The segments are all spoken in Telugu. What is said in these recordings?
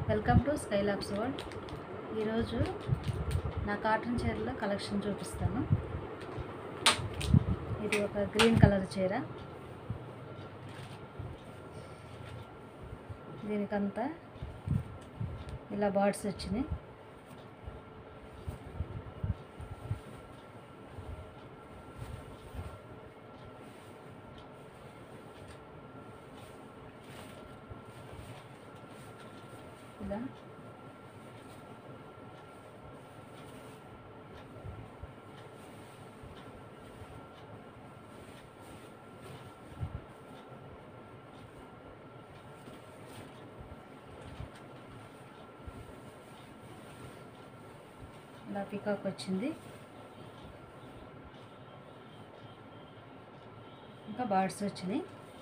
వెల్కమ్ టు స్కైలాబ్స్ వరల్డ్ ఈరోజు నా కాటన్ చీరల కలెక్షన్ చూపిస్తాను ఇది ఒక గ్రీన్ కలర్ చీర దీనికంతా ఇలా బార్డ్స్ వచ్చినాయి ఇలా ఇలా పికాక్ వచ్చింది ఇంకా బార్డ్స్ వచ్చినాయి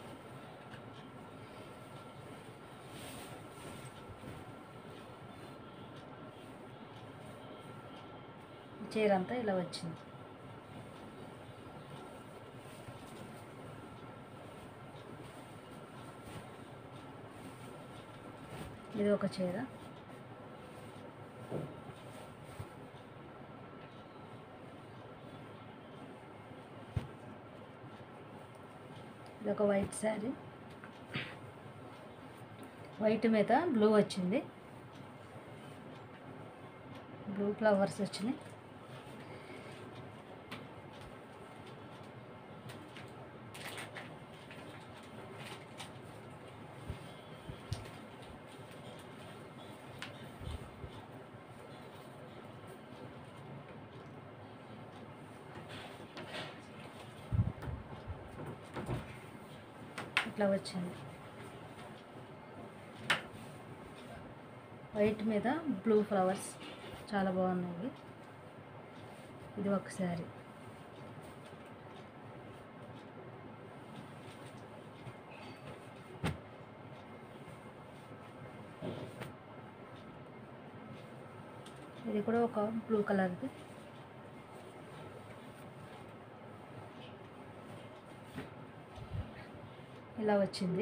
చీర అంతా ఇలా వచ్చింది ఇది ఒక చీర ఇది ఒక వైట్ శారీ వైట్ మీద బ్లూ వచ్చింది బ్లూ ఫ్లవర్స్ వచ్చినాయి ఇట్లా వచ్చింది వైట్ మీద బ్లూ ఫ్లవర్స్ చాలా బాగున్నాయి ఇది ఒక శారీ ఇది కూడా ఒక బ్లూ కలర్ది ఇలా వచ్చింది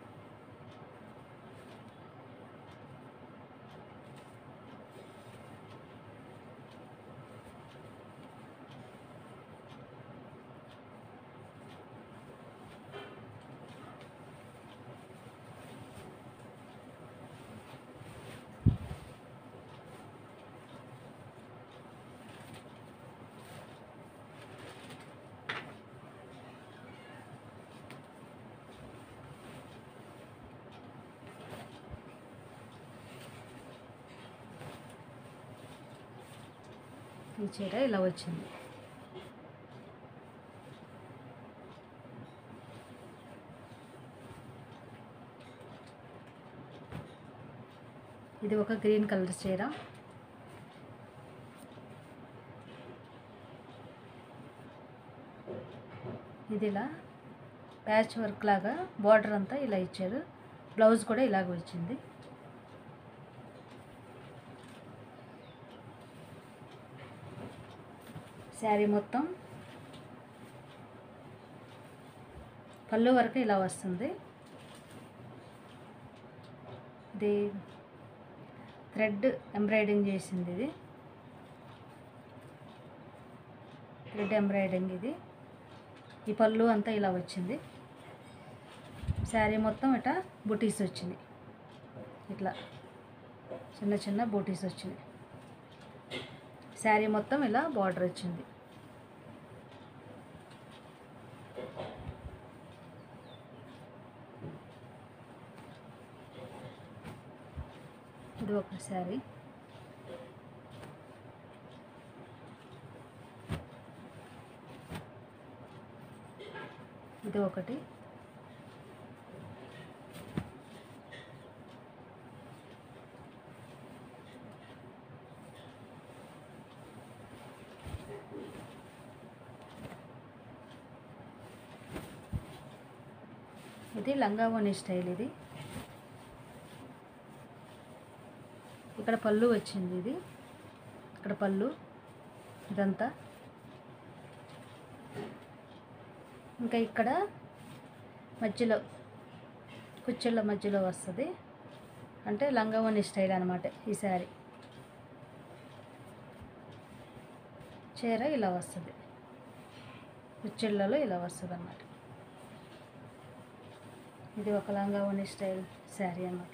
ఈ చీర ఇలా వచ్చింది ఇది ఒక గ్రీన్ కలర్ చీర ఇది ఇలా ప్యాచ్ వర్క్ లాగా బార్డర్ అంతా ఇలా ఇచ్చారు బ్లౌజ్ కూడా ఇలాగ వచ్చింది శారీ మొత్తం పళ్ళు వరకు ఇలా వస్తుంది ఇది థ్రెడ్ ఎంబ్రాయిడింగ్ చేసింది ఇది థ్రెడ్ ఎంబ్రాయిడింగ్ ఇది ఈ పళ్ళు అంతా ఇలా వచ్చింది శారీ మొత్తం ఇట్లా బుటీస్ వచ్చినాయి ఇట్లా చిన్న చిన్న బూటీస్ వచ్చినాయి శారీ మొత్తం ఇలా బార్డర్ వచ్చింది ఇది ఒక శారీ ఇది ఒకటి ఇది లంగావోని స్టైల్ ఇది ఇక్కడ పళ్ళు వచ్చింది ఇది ఇక్కడ పళ్ళు ఇదంతా ఇంకా ఇక్కడ మధ్యలో కుచ్చెళ్ళ మధ్యలో వస్తుంది అంటే లంగావోని స్టైల్ అనమాట ఈ శారీ చీర ఇలా వస్తుంది కుచ్చిళ్ళలో ఇలా వస్తుంది అన్నమాట ఇది ఒక లంగావోని స్టైల్ శారీ అన్నమాట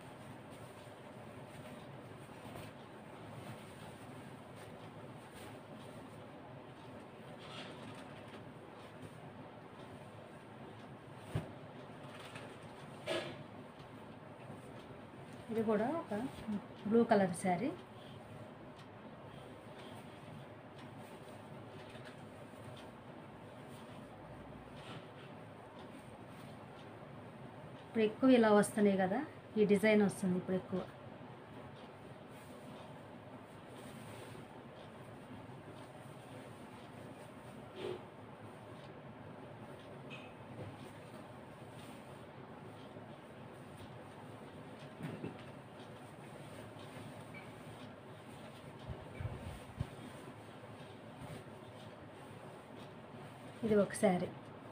ఇది కూడా ఒక బ్లూ కలర్ శారీ ఇప్పుడు ఎక్కువ ఇలా వస్తున్నాయి కదా ఈ డిజైన్ వస్తుంది ఇప్పుడు ఎక్కువ ఇది ఒక శారీ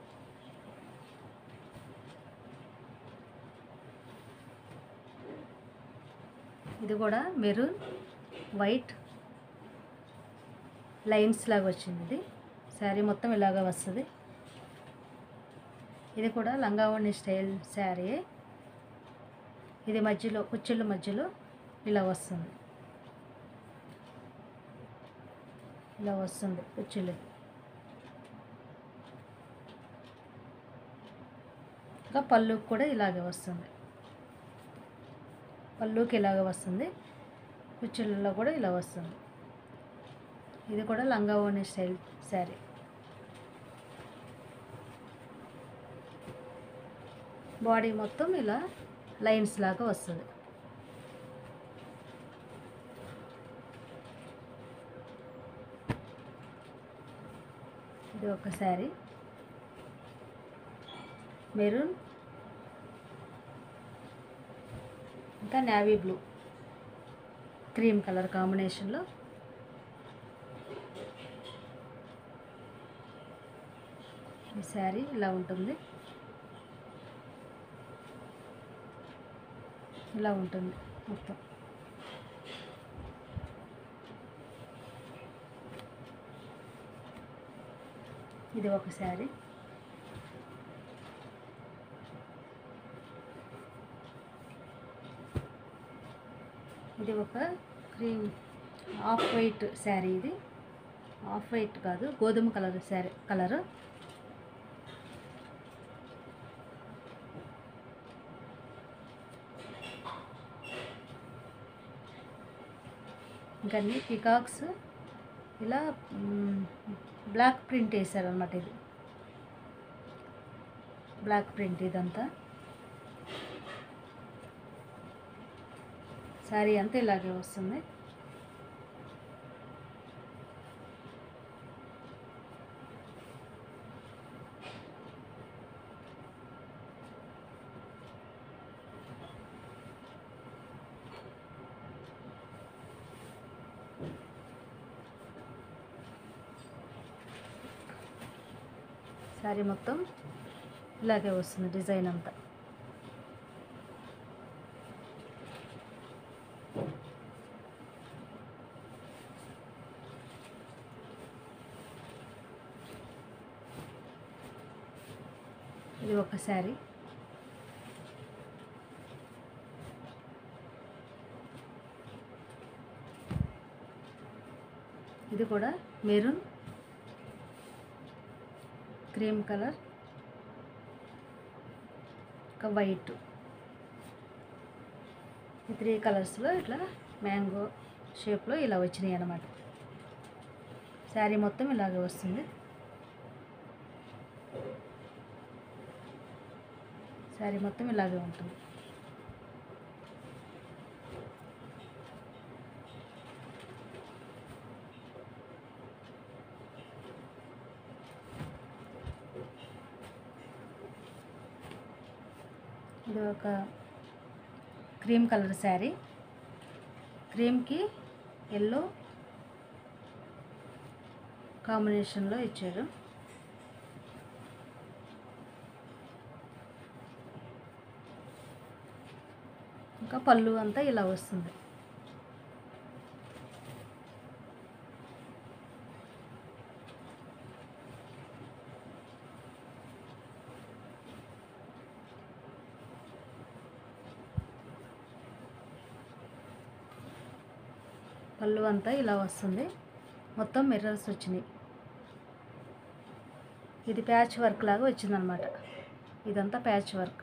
ఇది కూడా మెరూన్ వైట్ లైన్స్ లాగా వచ్చింది ఇది శారీ మొత్తం ఇలాగ వస్తుంది ఇది కూడా లంగావణి స్టైల్ శారీ ఇది మధ్యలో కుచ్చిళ్ళ మధ్యలో ఇలా వస్తుంది ఇలా వస్తుంది కుచ్చిళ్ళు ఇంకా పళ్ళుకి కూడా ఇలాగే వస్తుంది పళ్ళుకి ఇలాగ వస్తుంది కుచ్చిళ్ళలో కూడా ఇలా వస్తుంది ఇది కూడా లంగా ఓణి స్టైల్ శారీ బాడీ మొత్తం ఇలా లైన్స్ లాగా వస్తుంది ఇది ఒక శారీ మెరూన్ ఇంకా నేవీ బ్లూ క్రీమ్ కలర్ కాంబినేషన్లో ఈ శారీ ఇలా ఉంటుంది ఇలా ఉంటుంది మొత్తం ఇది ఒక శారీ ఇది ఒక క్రీమ్ ఆఫ్ వైట్ శారీ ఇది ఆఫ్ వైట్ కాదు గోధుమ కలర్ శారీ కలరు ఇంకా అన్ని పికాక్స్ ఇలా మ్, బ్లాక్ ప్రింట్ వేసారనమాట ఇది బ్లాక్ ప్రింట్ ఇదంతా శారీ అంతా ఇలాగే వస్తుంది శారీ మొత్తం ఇలాగే వస్తుంది డిజైన్ అంతా ఇది ఒక శారీ ఇది కూడా మెరూన్ క్రీమ్ కలర్ ఇంకా వైట్ ఈ త్రీ కలర్స్లో ఇట్లా మ్యాంగో షేప్లో ఇలా వచ్చినాయి అన్నమాట శారీ మొత్తం ఇలాగే వస్తుంది శారీ మొత్తం ఇలాగే ఉంటుంది ఇది ఒక క్రీమ్ కలర్ శారీ క్రీమ్కి ఎల్లో కాంబినేషన్లో ఇచ్చారు ఇంకా పళ్ళు అంతా ఇలా వస్తుంది పళ్ళు అంతా ఇలా వస్తుంది మొత్తం మిర్రర్స్ వచ్చినాయి ఇది ప్యాచ్ వర్క్ లాగా వచ్చిందనమాట ఇదంతా ప్యాచ్ వర్క్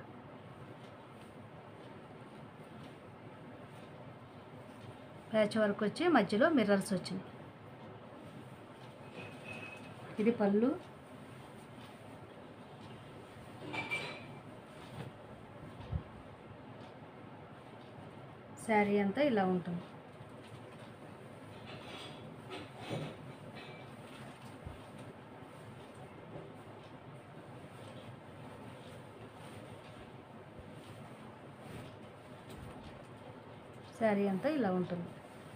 ప్యాచ్ వర్క్ వచ్చి మధ్యలో మిర్రర్స్ వచ్చినాయి ఇది పళ్ళు శారీ అంతా ఇలా ఉంటుంది శారీ అంతా ఇలా ఉంటుంది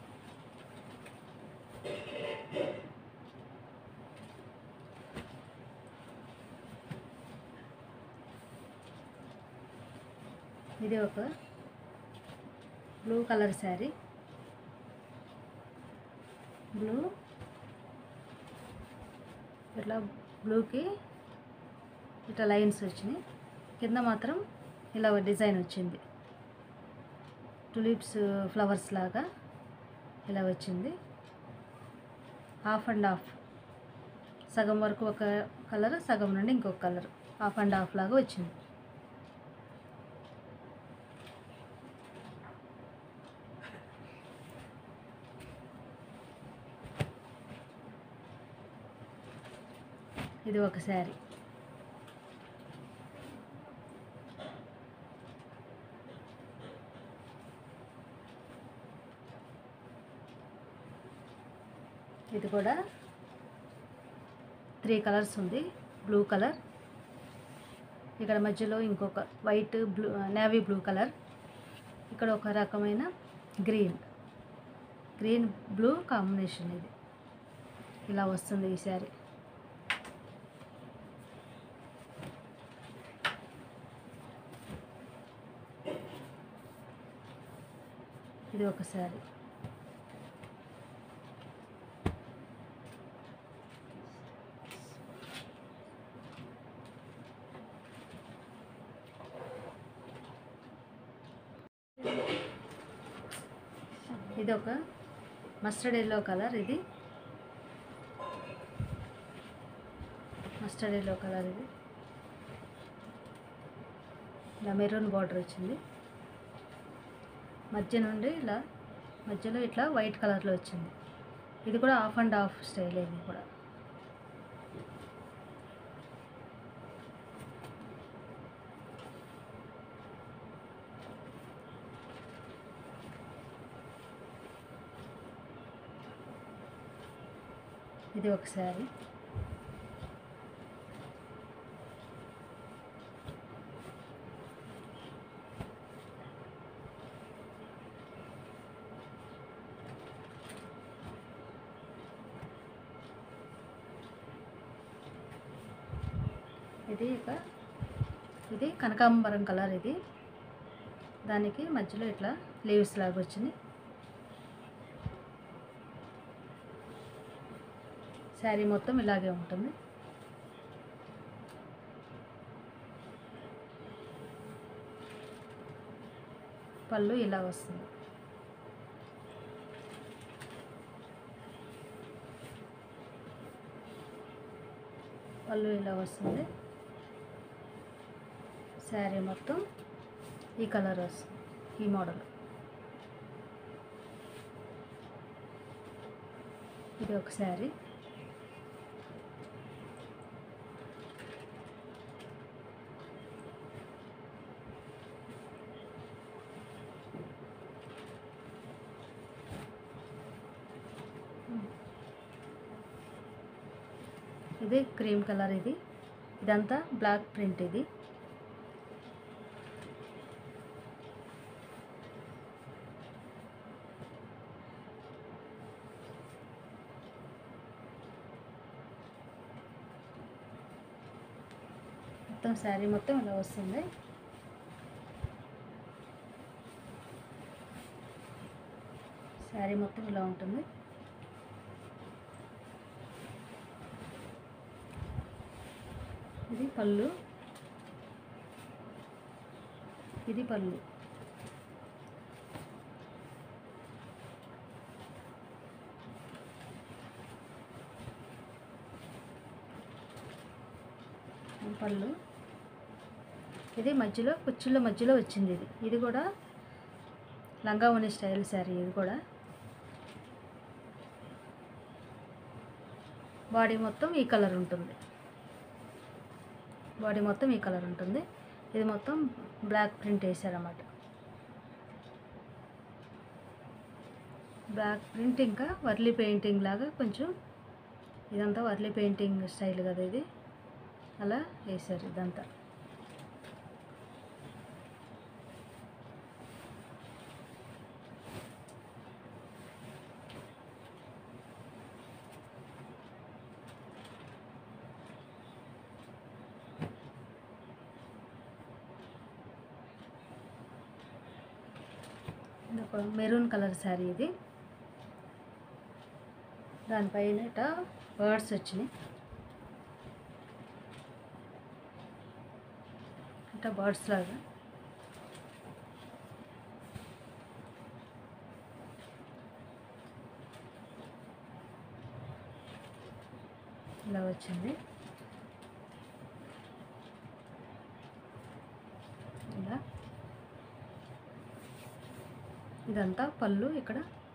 ఇది ఒక బ్లూ కలర్ శారీ బ్లూ ఇట్లా బ్లూకి ఇట్లా లైన్స్ వచ్చినాయి కింద మాత్రం ఇలా డిజైన్ వచ్చింది టులిప్స్ ఫ్లవర్స్ లాగా ఇలా వచ్చింది హాఫ్ అండ్ హాఫ్ సగం వరకు ఒక కలర్ సగం నుండి ఇంకొక కలర్ హాఫ్ అండ్ హాఫ్ లాగా వచ్చింది ఇది ఒక శారీ ఇది కూడా త్రీ కలర్స్ ఉంది బ్లూ కలర్ ఇక్కడ మధ్యలో ఇంకొక white blue navy blue colour ఇక్కడ ఒక రకమైన గ్రీన్ గ్రీన్ బ్లూ కాంబినేషన్ ఇది ఇలా వస్తుంది ఈ శారీ ఇది ఒక శారీ ఇది ఒక మస్టర్డ్ ఎల్లో కలర్ ఇది మస్టర్డ్ ఎల్లో కలర్ ఇది ఇలా మెరూన్ బార్డర్ వచ్చింది మధ్య నుండి ఇలా మధ్యలో ఇట్లా వైట్ కలర్లో వచ్చింది ఇది కూడా హాఫ్ అండ్ హాఫ్ స్టైల్ ఇది కూడా ఇది ఒక శారీ ఇది ఒక ఇది కనకాంబరం కలర్ ఇది దానికి మధ్యలో ఇట్లా లీవ్స్ లాగా వచ్చింది శారీ మొత్తం ఇలాగే ఉంటుంది పళ్ళు ఇలా వస్తుంది పళ్ళు ఇలా వస్తుంది శారీ మొత్తం ఈ కలర్ వస్తుంది ఈ మోడల్ ఇది ఒక శారీ ఇది క్రీమ్ కలర్ ఇది ఇదంతా బ్లాక్ ప్రింట్ ఇది మొత్తం శారీ మొత్తం ఇలా వస్తుంది శారీ మొత్తం ఇలా ఉంటుంది ఇది పళ్ళు ఇది పళ్ళు ఇది పళ్ళు ఇది మధ్యలో కుచ్చుళ్ళ మధ్యలో వచ్చింది ఇది ఇది కూడా లంగా ఉని స్టైల్ శారీ ఇది కూడా బాడీ మొత్తం ఈ కలర్ ఉంటుంది బాడీ మొత్తం ఈ కలర్ ఉంటుంది ఇది మొత్తం బ్లాక్ ప్రింట్ వేసారన్నమాట బ్లాక్ ప్రింట్ ఇంకా వర్లీ పెయింటింగ్ లాగా కొంచెం ఇదంతా వర్లీ పెయింటింగ్ స్టైల్ కదా ఇది అలా వేసారు ఇదంతా ఇది ఒక మెరూన్ కలర్ శారీ ఇది దానిపైన ఇట బర్డ్స్ వచ్చినాయి ఇట్లా బర్డ్స్ లాగా ఇలా వచ్చింది ఇలా ఇదంతా పళ్ళు ఇక్కడ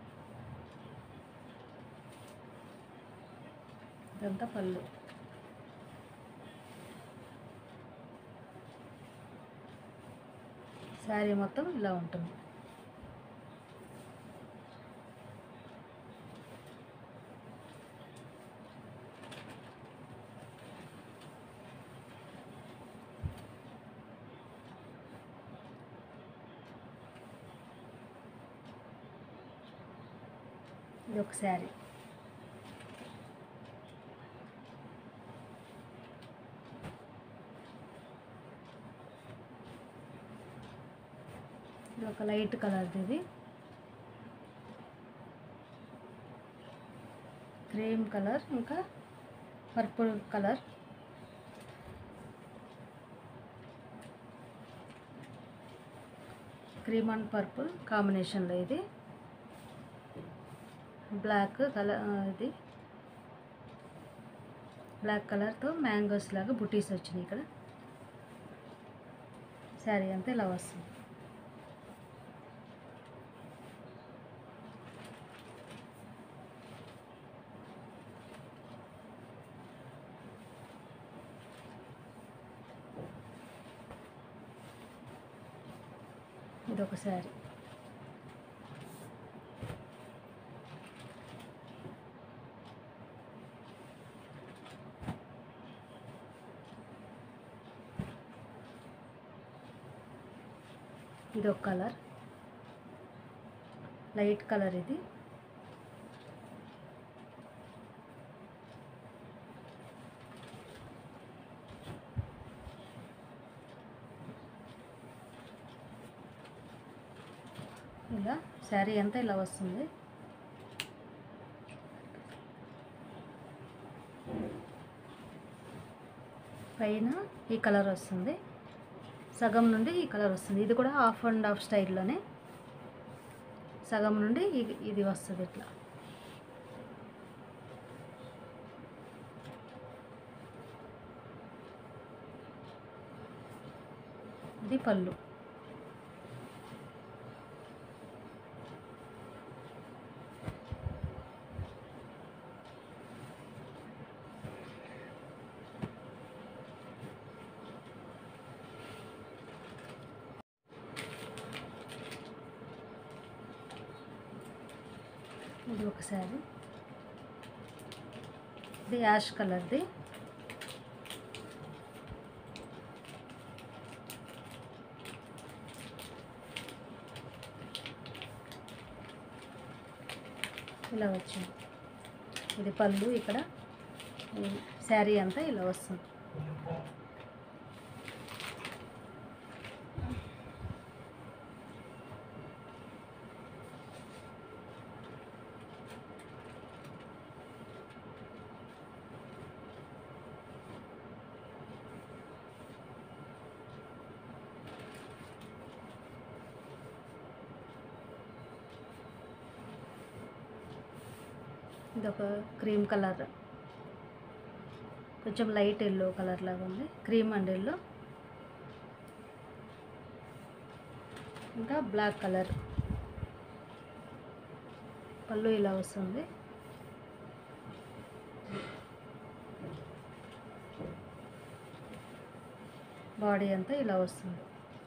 ఇదంతా పళ్ళు శారీ మొత్తం ఇలా ఉంటుంది ఇది ఒక శారీ ఇది ఒక లైట్ కలర్ది ఇది క్రీమ్ కలర్ ఇంకా purple colour cream and purple కాంబినేషన్లో ఇది బ్లాక్ కలర్ ఇది బ్లాక్ కలర్తో మ్యాంగోస్ లాగా బుటీస్ వచ్చినాయి ఇక్కడ శారీ అంతా ఇలా వస్తుంది ఇది ఒక శారీ ఇది ఒక కలర్ లైట్ కలర్ ఇది ఇలా శారీ అంతా ఇలా వస్తుంది పైన ఈ కలర్ వస్తుంది సగం నుండి ఈ కలర్ వస్తుంది ఇది కూడా హాఫ్ అండ్ హాఫ్ స్టైల్లోనే సగం నుండి ఇది ఇది వస్తుంది ఇట్లా ఇది పళ్ళు ఇది ఒక శారీ ఇది యాష్ కలర్ది ఇలా వచ్చింది ఇది పళ్ళు ఇక్కడ ఈ శారీ అంతా ఇలా వస్తుంది ఇది ఒక క్రీమ్ కలర్ కొంచెం లైట్ ఎల్లో కలర్ లాగా ఉంది క్రీమ్ అండ్ ఎల్లో ఇంకా బ్లాక్ కలర్ పళ్ళు ఇలా వస్తుంది బాడీ అంతా ఇలా వస్తుంది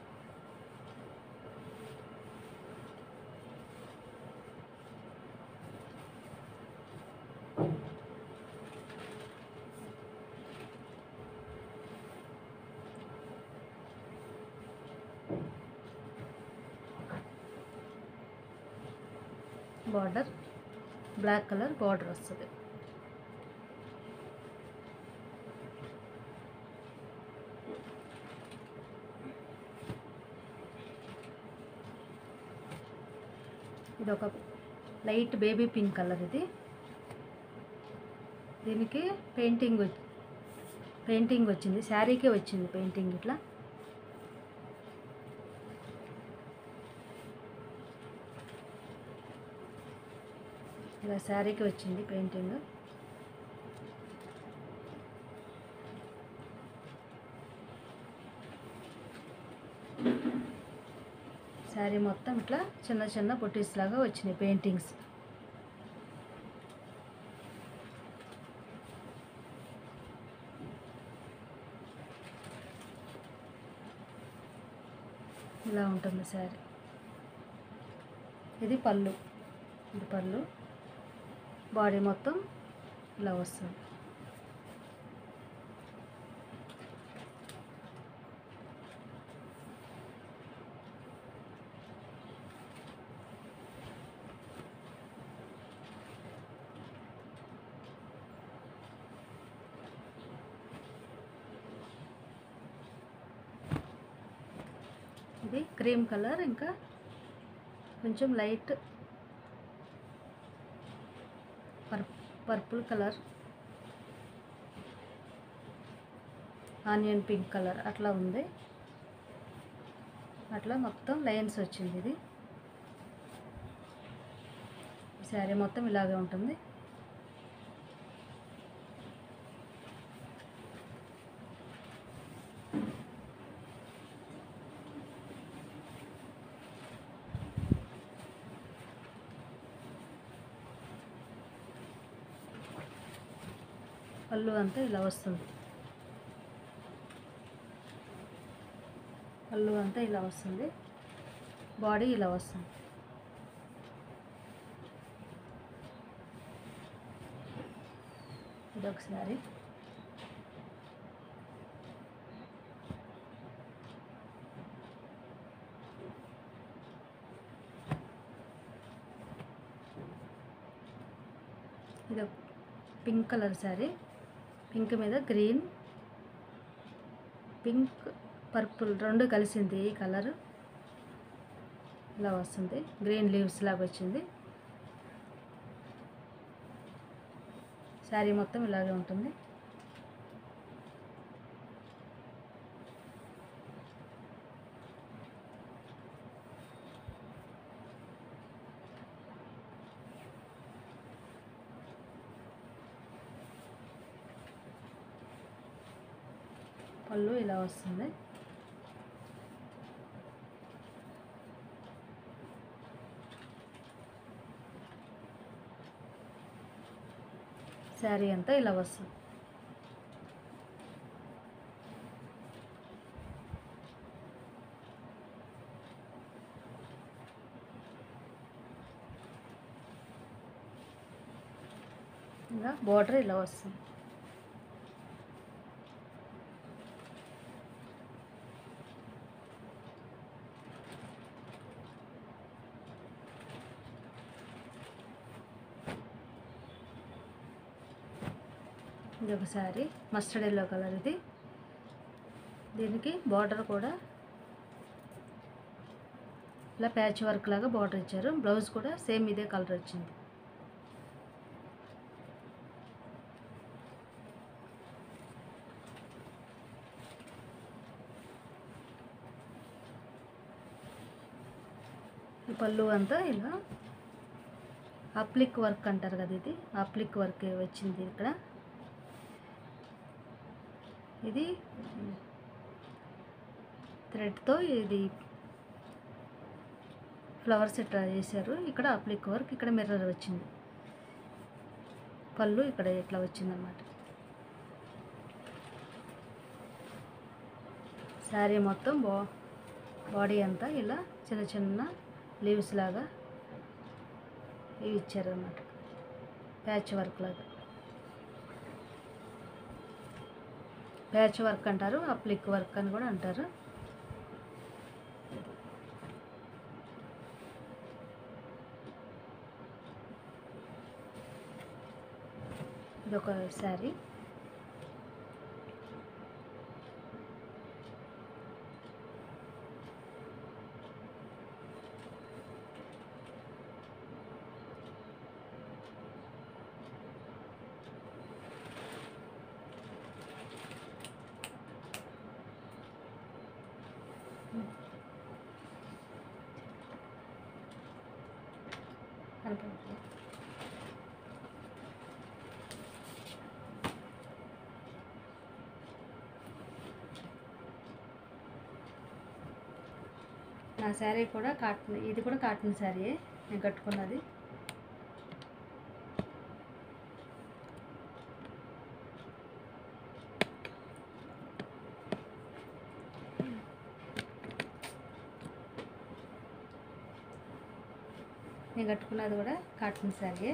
బార్డర్ బ్లాక్ కలర్ బార్డర్ వస్తుంది ఇది ఒక లైట్ బేబీ పింక్ కలర్ ఇది దీనికి పెయింటింగ్ వచ్చి పెయింటింగ్ వచ్చింది శారీకే వచ్చింది పెయింటింగ్ ఇట్లా ఇలా శారీకి వచ్చింది పెయింటింగ్ శారీ మొత్తం ఇట్లా చిన్న చిన్న బుటీస్ లాగా వచ్చినాయి పెయింటింగ్స్ ఇలా ఉంటుంది శారీ ఇది పళ్ళు ఇది పళ్ళు బాడీ మొత్తం ఇలా వస్తుంది ఇది క్రీమ్ కలర్ ఇంకా కొంచెం లైట్ పర్ purple colour onion pink colour అట్లా ఉంది అట్లా మొత్తం లైన్స్ వచ్చింది ఇది శారీ మొత్తం ఇలాగే ఉంటుంది పళ్ళు అంతా ఇలా వస్తుంది పళ్ళు అంతా ఇలా వస్తుంది బాడీ ఇలా వస్తుంది ఇది ఒకసారి ఇది ఒక పింక్ కలర్ శారీ పింక్ మీద గ్రీన్ పింక్ పర్పుల్ రెండు కలిసింది ఈ కలర్ ఇలా వస్తుంది గ్రీన్ లీవ్స్ లాగా వచ్చింది శారీ మొత్తం ఇలాగే ఉంటుంది పళ్ళు ఇలా వస్తుంది శారీ అంతా ఇలా వస్తుంది ఇంకా బార్డర్ ఇలా వస్తుంది ఇది ఒక శారీ మస్టర్డ్ ఎల్లో కలర్ ఇది దీనికి బార్డర్ కూడా ఇలా ప్యాచ్ వర్క్ లాగా బార్డర్ ఇచ్చారు బ్లౌజ్ కూడా సేమ్ ఇదే కలర్ వచ్చింది ఈ పళ్ళు అంతా ఇలా అప్లిక్ వర్క్ అంటారు కదా ఇది అప్లిక్ వర్క్ వచ్చింది ఇక్కడ ఇది థ్రెడ్తో ఇది ఫ్లవర్స్ ఇట్లా చేశారు ఇక్కడ అప్లిక్ వర్క్ ఇక్కడ మిర్రర్ వచ్చింది పళ్ళు ఇక్కడ ఇట్లా వచ్చిందన్నమాట శారీ మొత్తం బా బాడీ అంతా ఇలా చిన్న చిన్న లీవ్స్ లాగా ఇవి ఇచ్చారన్నమాట ప్యాచ్ వర్క్ లాగా ప్యాచ్ వర్క్ అంటారు అప్లిక్ వర్క్ అని కూడా అంటారు ఇది ఒక శారీ కనపడుతుంది నా శారీ కూడా కాటన్ ఇది కూడా కాటన్ శారీయే నేను కట్టుకున్నది నేను కట్టుకున్నది కూడా కాటన్ శారీయే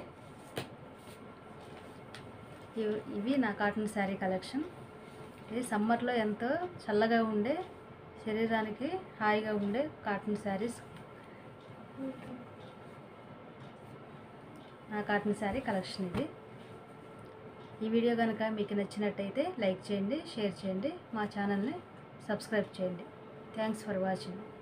ఇవి ఇవి నా కాటన్ శారీ కలెక్షన్ ఇది సమ్మర్లో ఎంతో చల్లగా ఉండే శరీరానికి హాయిగా ఉండే కాటన్ శారీస్ నా కాటన్ శారీ కలెక్షన్ ఇది ఈ వీడియో కనుక మీకు నచ్చినట్టయితే లైక్ చేయండి షేర్ చేయండి మా ఛానల్ని సబ్స్క్రైబ్ చేయండి థ్యాంక్స్ ఫర్ వాచింగ్